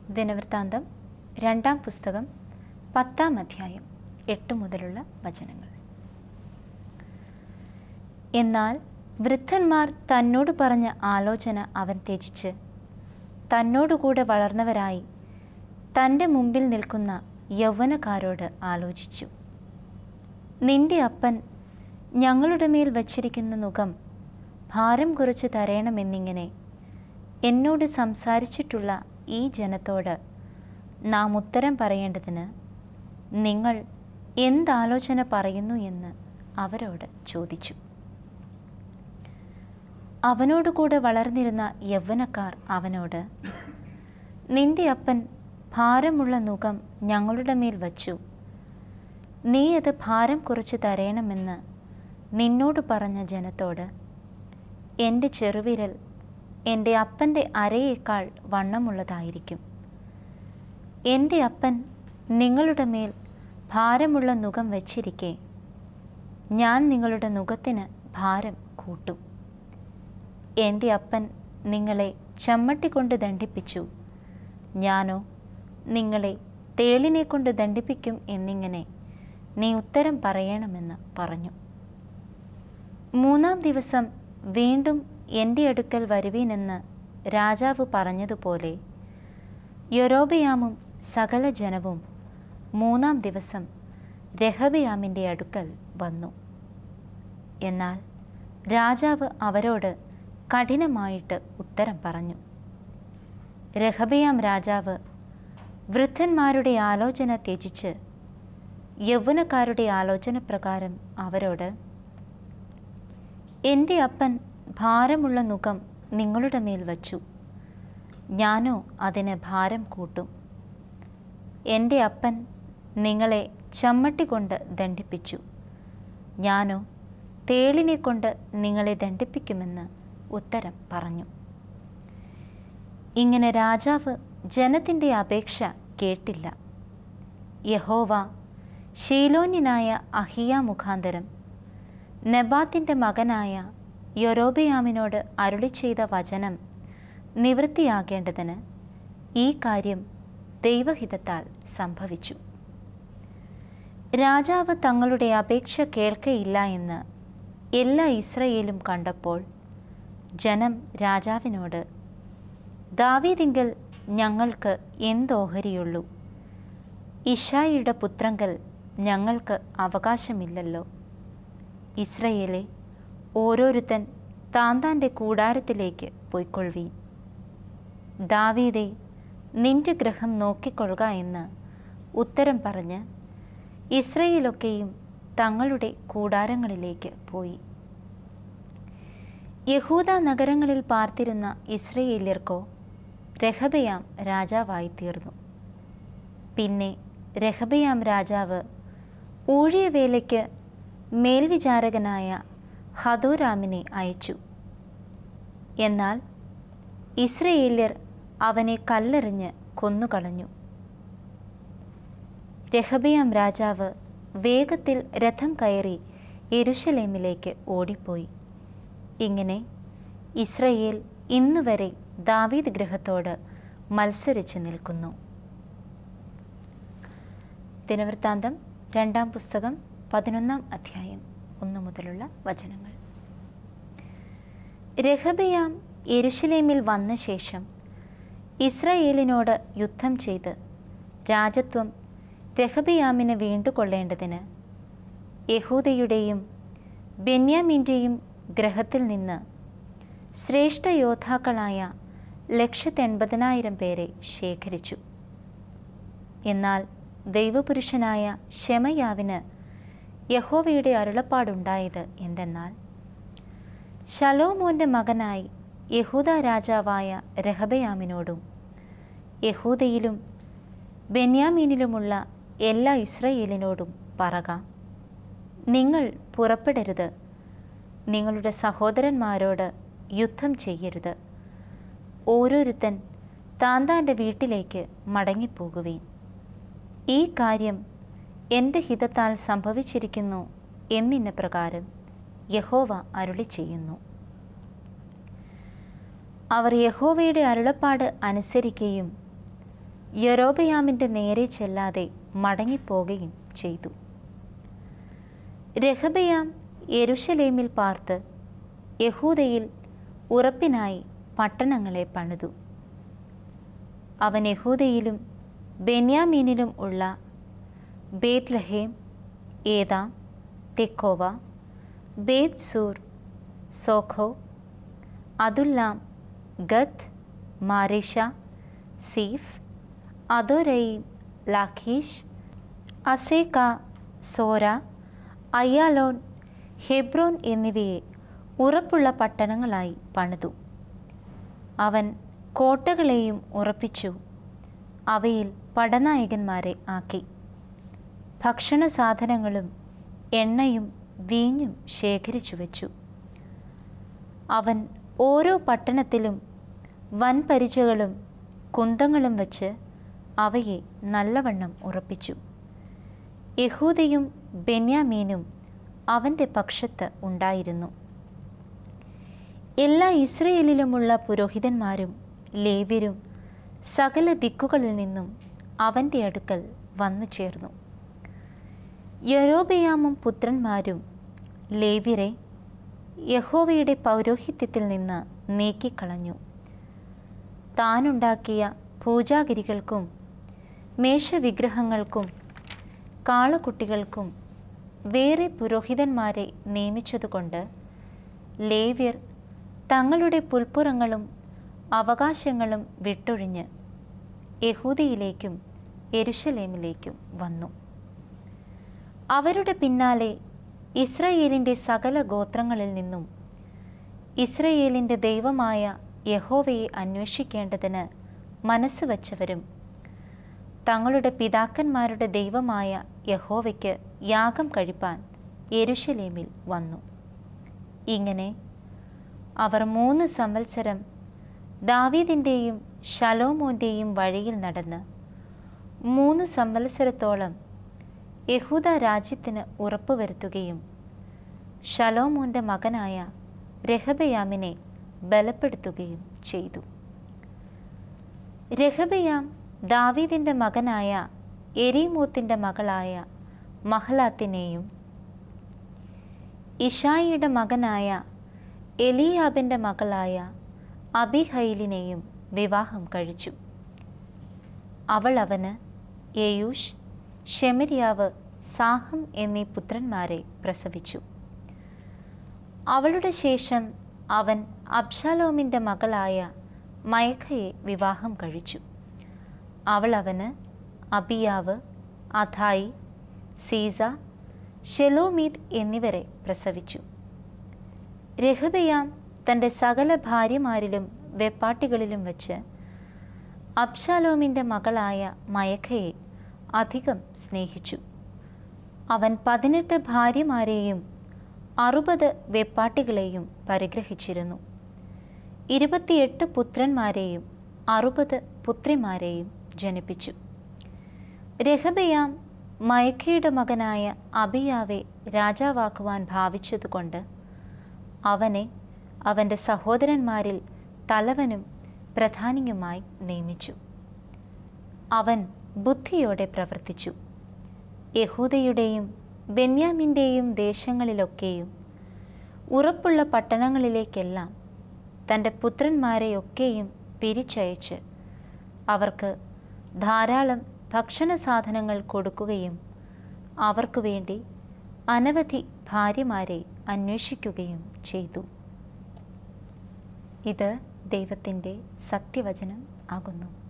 ദിനവൃത്താന്തം രണ്ടാം പുസ്തകം പത്താം അധ്യായം എട്ട് മുതലുള്ള വചനങ്ങൾ എന്നാൽ വൃദ്ധന്മാർ തന്നോട് പറഞ്ഞ ആലോചന അവൻ ത്യജിച്ച് തന്നോടുകൂടെ വളർന്നവരായി തൻ്റെ മുമ്പിൽ നിൽക്കുന്ന യൗവനക്കാരോട് ആലോചിച്ചു നിന്റെ അപ്പൻ ഞങ്ങളുടെ മേൽ വച്ചിരിക്കുന്ന നുകം ഭാരം കുറച്ച് തരയണമെന്നിങ്ങനെ എന്നോട് സംസാരിച്ചിട്ടുള്ള ഈ ജനത്തോട് നാം ഉത്തരം പറയേണ്ടതിന് നിങ്ങൾ എന്താലോചന പറയുന്നു എന്ന് അവരോട് ചോദിച്ചു അവനോടുകൂടെ വളർന്നിരുന്ന യൗവനക്കാർ അവനോട് നിന്റെ അപ്പൻ ഭാരമുള്ള നുകം ഞങ്ങളുടെ മേൽ വച്ചു നീ അത് ഭാരം കുറച്ച് തരയണമെന്ന് നിന്നോട് പറഞ്ഞ ജനത്തോട് എൻ്റെ ചെറുവിരൽ എൻ്റെ അപ്പൻ്റെ അരയേക്കാൾ വണ്ണമുള്ളതായിരിക്കും എൻ്റെ അപ്പൻ നിങ്ങളുടെ മേൽ ഭാരമുള്ള നുകം വച്ചിരിക്കെ ഞാൻ നിങ്ങളുടെ നുകത്തിന് ഭാരം കൂട്ടും എൻ്റെ അപ്പൻ നിങ്ങളെ ചമ്മട്ടി കൊണ്ട് ദണ്ഡിപ്പിച്ചു ഞാനോ നിങ്ങളെ തേളിനെ കൊണ്ട് ദണ്ഡിപ്പിക്കും എന്നിങ്ങനെ നീ ഉത്തരം പറയണമെന്ന് പറഞ്ഞു മൂന്നാം ദിവസം വീണ്ടും എൻ്റെ അടുക്കൽ വരുവീനെന്ന് രാജാവ് പറഞ്ഞതുപോലെ യൊരോബയാമും സകല ജനവും മൂന്നാം ദിവസം രഹബയാമിൻ്റെ അടുക്കൽ വന്നു എന്നാൽ രാജാവ് അവരോട് കഠിനമായിട്ട് ഉത്തരം പറഞ്ഞു രഹബയാം രാജാവ് വൃദ്ധന്മാരുടെ ആലോചന ത്യജിച്ച് യൗവനക്കാരുടെ ആലോചന പ്രകാരം അവരോട് എൻ്റെ അപ്പൻ ഭാരമുള്ള നുകം നിങ്ങളുടെ മേൽ വച്ചു ഞാനോ അതിന് ഭാരം കൂട്ടും എൻ്റെ അപ്പൻ നിങ്ങളെ ചമ്മട്ടി കൊണ്ട് ദണ്ഡിപ്പിച്ചു ഞാനോ തേളിനെ കൊണ്ട് നിങ്ങളെ ദണ്ഡിപ്പിക്കുമെന്ന് ഉത്തരം പറഞ്ഞു ഇങ്ങനെ രാജാവ് ജനത്തിൻ്റെ അപേക്ഷ കേട്ടില്ല യഹോവ ഷീലോന്യനായ അഹിയ മുഖാന്തരം നെബാത്തിൻ്റെ മകനായ യൊരോബയാമിനോട് അരുളി ചെയ്ത വചനം നിവൃത്തിയാകേണ്ടതിന് ഈ കാര്യം ദൈവഹിതത്താൽ സംഭവിച്ചു രാജാവ് തങ്ങളുടെ അപേക്ഷ കേൾക്കയില്ല എന്ന് എല്ലാ ഇസ്രയേലും കണ്ടപ്പോൾ ജനം രാജാവിനോട് ദാവീദിങ്കൽ ഞങ്ങൾക്ക് എന്തോഹരിയുള്ളൂ ഇഷായിയുടെ പുത്രങ്കൽ ഞങ്ങൾക്ക് അവകാശമില്ലല്ലോ ഇസ്രയേലെ ഓരോരുത്തൻ താന്താൻ്റെ കൂടാരത്തിലേക്ക് പോയിക്കൊള്ളുവീൻ ദാവീദെ നിന്റെ ഗ്രഹം നോക്കിക്കൊള്ളുക എന്ന് ഉത്തരം പറഞ്ഞ് ഇസ്രയേലൊക്കെയും തങ്ങളുടെ കൂടാരങ്ങളിലേക്ക് പോയി യഹൂദ നഗരങ്ങളിൽ പാർത്തിരുന്ന ഇസ്രയേല്യർക്കോ രഹബയാം രാജാവായി തീർന്നു പിന്നെ രഹബയാം രാജാവ് ഊഴിയവേലയ്ക്ക് മേൽവിചാരകനായ ഹദോരാമിനെ അയച്ചു എന്നാൽ ഇസ്രയേല്യർ അവനെ കല്ലെറിഞ്ഞ് കൊന്നുകളഞ്ഞു രഹബയാം രാജാവ് വേഗത്തിൽ രഥം കയറി യെരുശലേമിലേക്ക് ഓടിപ്പോയി ഇങ്ങനെ ഇസ്രയേൽ ഇന്നുവരെ ദാവീദ് ഗൃഹത്തോട് മത്സരിച്ച് നിൽക്കുന്നു ദിനവൃത്താന്തം രണ്ടാം പുസ്തകം പതിനൊന്നാം അധ്യായം ഒന്നു മുതലുള്ള വചനങ്ങൾ രഹബയാം യെരുശലേമിൽ വന്ന ശേഷം ഇസ്രായേലിനോട് യുദ്ധം ചെയ്ത് രാജത്വം രഹബയാമിന് വീണ്ടുകൊള്ളേണ്ടതിന് യഹൂദയുടെയും ബെന്യാമിൻ്റെയും ഗ്രഹത്തിൽ നിന്ന് ശ്രേഷ്ഠ യോദ്ധാക്കളായ ലക്ഷത്തെൺപതിനായിരം പേരെ ശേഖരിച്ചു എന്നാൽ ദൈവപുരുഷനായ ഷെമയാവിന് യഹോവയുടെ അരുളപ്പാടുണ്ടായത് എന്തെന്നാൽ ശലോമോൻ്റെ മകനായി യഹൂദ രാജാവായ രഹബയാമിനോടും യഹൂദയിലും ബെന്യാമീനിലുമുള്ള എല്ലാ ഇസ്രയേലിനോടും പറക നിങ്ങൾ പുറപ്പെടരുത് നിങ്ങളുടെ സഹോദരന്മാരോട് യുദ്ധം ചെയ്യരുത് ഓരോരുത്തൻ താന്താൻ്റെ വീട്ടിലേക്ക് മടങ്ങിപ്പോകുവീൻ ഈ കാര്യം എൻ്റെ ഹിതത്താൽ സംഭവിച്ചിരിക്കുന്നു എന്നിന്ന പ്രകാരം യഹോവ അരുളി ചെയ്യുന്നു അവർ യഹോവയുടെ അരുളപ്പാട് അനുസരിക്കുകയും യൊരോബയാമിൻ്റെ നേരെ ചെല്ലാതെ മടങ്ങിപ്പോകുകയും ചെയ്തു രഹബയാം യെരുഷലേമിൽ പാർത്ത് യഹൂദയിൽ ഉറപ്പിനായി പട്ടണങ്ങളെ പണിതു അവൻ യഹൂദയിലും ബെന്യാമീനിലും ഉള്ള Bethlehem Etam Tekoa Bethzur Soco Adullam Gath Mareshah Ziph Adoraim Lachish Azekah Zorah Aijalon Hebron എന്നിവയെ ഉറപ്പുള്ള പട്ടണങ്ങളായി പണിതു അവൻ കോട്ടകളെയും ഉറപ്പിച്ചു അവയിൽ പടനായകന്മാരെ ആക്കി ഭക്ഷണ സാധനങ്ങളും എണ്ണയും വീഞ്ഞും ശേഖരിച്ചു വച്ചു അവൻ ഓരോ പട്ടണത്തിലും വൻപരിചകളും കുന്തങ്ങളും വച്ച് അവയെ നല്ലവണ്ണം ഉറപ്പിച്ചു യഹൂദയും ബെന്യാമീനും അവൻ്റെ പക്ഷത്ത് ഉണ്ടായിരുന്നു എല്ലാ ഇസ്രയേലിലുമുള്ള പുരോഹിതന്മാരും ലേവ്യരും സകല ദിക്കുകളിൽ നിന്നും അവൻ്റെ അടുക്കൽ വന്നു ചേർന്നു യൊരോബയാമും പുത്രന്മാരും ലേവ്യരെ യഹോവയുടെ പൗരോഹിത്യത്തിൽ നിന്ന് നീക്കിക്കളഞ്ഞു താനുണ്ടാക്കിയ പൂജാഗിരികൾക്കും മേഷവിഗ്രഹങ്ങൾക്കും കാളക്കുട്ടികൾക്കും വേറെ പുരോഹിതന്മാരെ നിയമിച്ചതുകൊണ്ട് ലേവ്യർ തങ്ങളുടെ പുൽപ്പുറങ്ങളും അവകാശങ്ങളും വിട്ടൊഴിഞ്ഞ് യഹൂദയിലേക്കും എരുഷലേമിലേക്കും വന്നു അവരുടെ പിന്നാലെ ഇസ്രയേലിൻ്റെ സകല ഗോത്രങ്ങളിൽ നിന്നും ഇസ്രയേലിൻ്റെ ദൈവമായ യഹോവയെ അന്വേഷിക്കേണ്ടതിന് മനസ്സ് വച്ചവരും തങ്ങളുടെ പിതാക്കന്മാരുടെ ദൈവമായ യഹോവയ്ക്ക് യാഗം കഴിപ്പാൻ യെരുഷലേമിൽ വന്നു ഇങ്ങനെ അവർ മൂന്ന് സംവത്സരം ദാവീദിൻ്റെയും ശലോമോൻ്റെയും വഴിയിൽ നടന്ന് മൂന്ന് സംവത്സരത്തോളം യഹൂദ രാജ്യത്തിന് ഉറപ്പുവരുത്തുകയും ഷലോമോൻ്റെ മകനായ രഹബയാമിനെ ബലപ്പെടുത്തുകയും ചെയ്തു രഹബയാം ദാവീദിൻ്റെ മകനായ എരീമൂത്തിൻ്റെ മകളായ മഹലാത്തിനെയും ഇഷായിയുടെ മകനായ എലിയാബിൻ്റെ മകളായ അബിഹൈലിനെയും വിവാഹം കഴിച്ചു അവൾ അവന് യേയൂഷ് ഷെമരിയാവ് സാഹം എന്നീ പുത്രന്മാരെ പ്രസവിച്ചു അവളുടെ ശേഷം അവൻ അബ്ഷാലോമിൻ്റെ മകളായ മയഖയെ വിവാഹം കഴിച്ചു അവൾ അവന് അബിയാവ് അഥായി സീസ ഷെലോമീത് എന്നിവരെ പ്രസവിച്ചു രഹബയാം തൻ്റെ സകല ഭാര്യമാരിലും വെപ്പാട്ടികളിലും വച്ച് അബ്ഷാലോമിൻ്റെ മകളായ മയഖയെ അധികം സ്നേഹിച്ചു അവൻ പതിനെട്ട് ഭാര്യമാരെയും അറുപത് വെപ്പാട്ടികളെയും പരിഗ്രഹിച്ചിരുന്നു ഇരുപത്തിയെട്ട് പുത്രന്മാരെയും അറുപത് പുത്രിമാരെയും ജനിപ്പിച്ചു രഹബയാം മയഖയുടെ മകനായ അബിയാവെ രാജാവാക്കുവാൻ ഭാവിച്ചതുകൊണ്ട് അവനെ അവൻ്റെ സഹോദരന്മാരിൽ തലവനും പ്രധാനിയുമായി നിയമിച്ചു അവൻ ബുദ്ധിയോടെ പ്രവർത്തിച്ചു യഹൂദയുടെയും ബെന്യാമിൻ്റെയും ദേശങ്ങളിലൊക്കെയും ഉറപ്പുള്ള പട്ടണങ്ങളിലേക്കെല്ലാം തൻ്റെ പുത്രന്മാരെയൊക്കെയും പിരിച്ചയച്ച് അവർക്ക് ധാരാളം ഭക്ഷണ സാധനങ്ങൾ കൊടുക്കുകയും അവർക്കു വേണ്ടി അനവധി ഭാര്യമാരെ അന്വേഷിക്കുകയും ചെയ്തു ഇത് ദൈവത്തിൻ്റെ സത്യവചനം ആകുന്നു